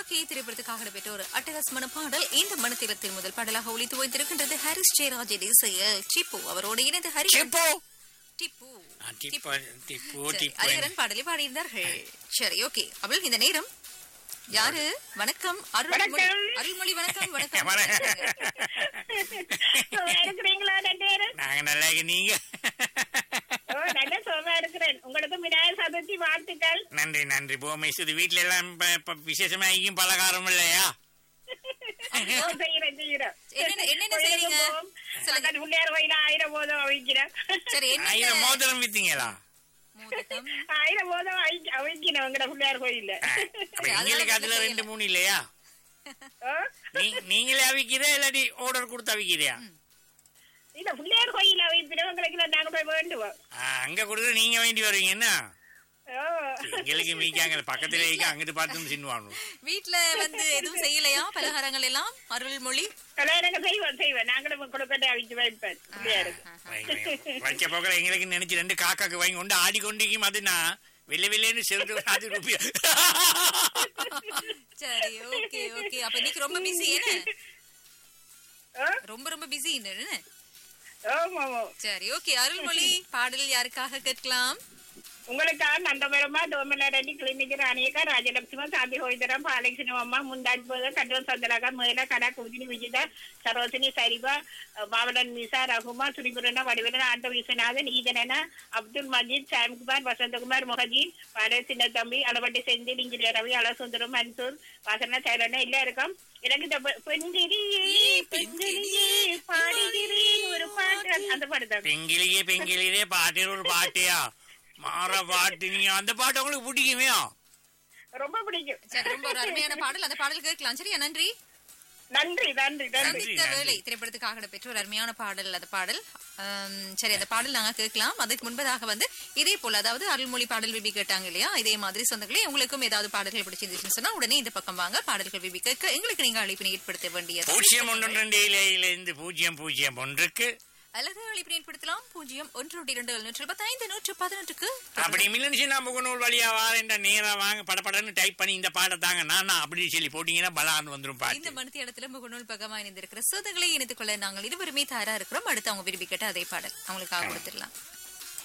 துப்பாக்கி திரைப்படத்துக்காக நடைபெற்ற ஒரு அட்டகாசமான பாடல் இந்த மனத்திலத்தின் முதல் பாடலாக ஒழித்து வைத்திருக்கின்றது ஹாரிஸ் ஜெயராஜ் இசையில் டிப்பு அவரோடு இணைந்து ஹரி சிப்பு டிப்பு ஆ, டிப்பு டிப்பு சரி, டிப்பு ஹரிஹரன் பாடலை பாடியிருந்தார்கள் சரி ஓகே அவள் இந்த நேரம் யாரு வணக்கம் அருள்மொழி வணக்கம். அருள்மொழி வணக்கம் வணக்கம் சும்மா இருக்கிறீங்களா ரெண்டு பேரும் நாங்க நல்லா இருக்கு, நீங்க ஓ நல்ல சுகமா இருக்கிறேன் உங்களுக்கு விநாயகர் சதுர்த்தி வாழ்த்துக்கள் நன்றி நன்றி பூமேஸ்வரி வீட்ல எல்லாம் இப்ப- இப்ப விசேஷமா ஐயும் பலகாரம் இல்லையா ஓ, செய்யறேன் செய்யறேன் என்னென்ன- என்னென்ன செய்றீங்க? சொல்லுங்க. பக்கத்து பிள்ளையார் கோயில ஆயிரம் போதும் அவிக்கிறேன் சரி ஆயிரம் என்ன மோதிரம் வித்தீங்களா மோதகம் ஆயிரம் போதும் அவிக்க- அவிக்கணும் உங்கட பிள்ளையார் கோயில்ல ஆ, அப்ப எங்களுக்கு அதுல ரெண்டு மூணு இல்லையா ஓ, நீ- நீங்களே அவிக்கிறா இல்லாட்டி ஆர்டர் கொடுத்து அவிக்கிறியா இல்ல பிள்ளையார் கோயில அவிக்கிறவங்களுக்கு நாங்க போய் வேண்டுவோம் ஆ, அங்க கொடுத்து நீங்க வேண்டி வருவீங்க என்ன ஓ எங்களுக்கு மீக்காங்க பக்கத்துல இருக்க அங்கிட்டு பார்த்து சின்னுவாங்க வீட்ல வந்து எதுவும் செய்யலையா பலகாரங்கள் எல்லாம் அருள்மொழி கல்யாணம் செய்வோம் செய்வோம் நாங்களும் கொடுக்கட்டே அவிச்சு வைப்பேன் பிள்ளையாருக்கு வைக்க போக்கிற எங்களுக்கு நினைச்சு ரெண்டு காக்காக்கு வாங்கி கொண்டு ஆடிக்கொண்டிருக்கும் அது நான் வெள்ளை வெள்ளைன்னு செலுத்து அது ரூபியா சரி ஓகே ஓகே அப்ப இன்னைக்கு ரொம்ப பிஸி என்ன ஓ, ரொம்ப ரொம்ப பிஸி என்ன ஆமா ஆமா சரி ஓகே அருள்மொழி பாடல் யாருக்காக கேட்கலாம் உங்களுக்காக நந்தபுரமா டோமலரெడ్డి క్లినిక్ రానియక రాజలక్ష్మ శాంతి హోయిదరం పాలక్షణమ్మ ముందాడిపోగా కట్టం సందరగా మేల కళ కుదిని విజిత సరోజిని సరిబ మావడన్ నిసా రఘుమా సురిపురన వడివెన ఆంట విశ్వనాథన్ ఈదనన అబ్దుల్ మజీద్ శ్యామ్ కుమార్ వసంత కుమార్ మొహజీద్ పాడే சின்ன தம்பி அளவட்டி செந்தில் இன்ஜினியர் ரவி அலசுந்தரம் மன்சூர் வாசன சைலன இல்ல இருக்கும் எனக்கு இந்த பெ- பெண்கிரியே பெண்கிரியே பாடுகிறேன் ஒரு பாட்டு அந்த பாட்டு தான் பெங்கிலியே பெங்கிலியே பாட்டு ஒரு பாட்டியா மாற பாட்டு நீங்க அந்த பாட்டு உங்களுக்கு பிடிக்குமே ரொம்ப பிடிக்கும் சரி ரொம்ப ஒரு அருமையான பாடல் அந்த பாடல் கேட்கலாம் சரியா நன்றி நன்றி நன்றி நன்றி நன்றி, சந்தித்த நன்றி. வேலை திரைப்படத்துக்காக பெற்ற ஒரு அருமையான பாடல் அந்த பாடல் ஆம், சரி அந்த பாடல் நாங்க கேட்கலாம் அதுக்கு முன்பதாக வந்து இதே போல அதாவது அருள்மொழி பாடல் விபி கேட்டாங்க இல்லையா இதே மாதிரி சொந்தங்களே உங்களுக்கும் ஏதாவது பாடல்கள் பிடிச்சிருந்துச்சுன்னு சொன்னா உடனே இந்த பக்கம் வாங்க பாடல்கள் விபி கேட்க எங்களுக்கு நீங்க அழைப்பினை ஏற்படுத்த வேண்டியது பூஜ்ஜியம் ஒன்று ரெண்டு இருந்து பூஜ்ஜியம் பூஜ்ஜியம் ஒன்றுக்கு அல்லது அழைப்பினை ஏற்படுத்தலாம் பூஜ்ஜியம் ஒன்று ஒன்று இரண்டு எழுநூற்று இருபத்தைந்து நூற்று பதினெட்டுக்கு அப்படி மில்லன்சினா முகநூல் வழியா வாரேன்டா நேரா வாங்க படப்படன்னு டைப் பண்ணி இந்த பாட்டை தாங்க நானா அப்படின்னு சொல்லி போட்டீங்கன்னா பலான்னு வந்துரும் இந்த பாட்டு மனத்தி இடத்துல முகநூல் பக்கமா இணைந்திருக்கிற சொந்தங்களை இணைத்துக் கொள்ள நாங்கள் இருவருமே தயாரா இருக்கிறோம் அடுத்து அவங்க விரும்பி கேட்ட அதே பாடல் அவங்களுக்காக கொடுத்துடலாம்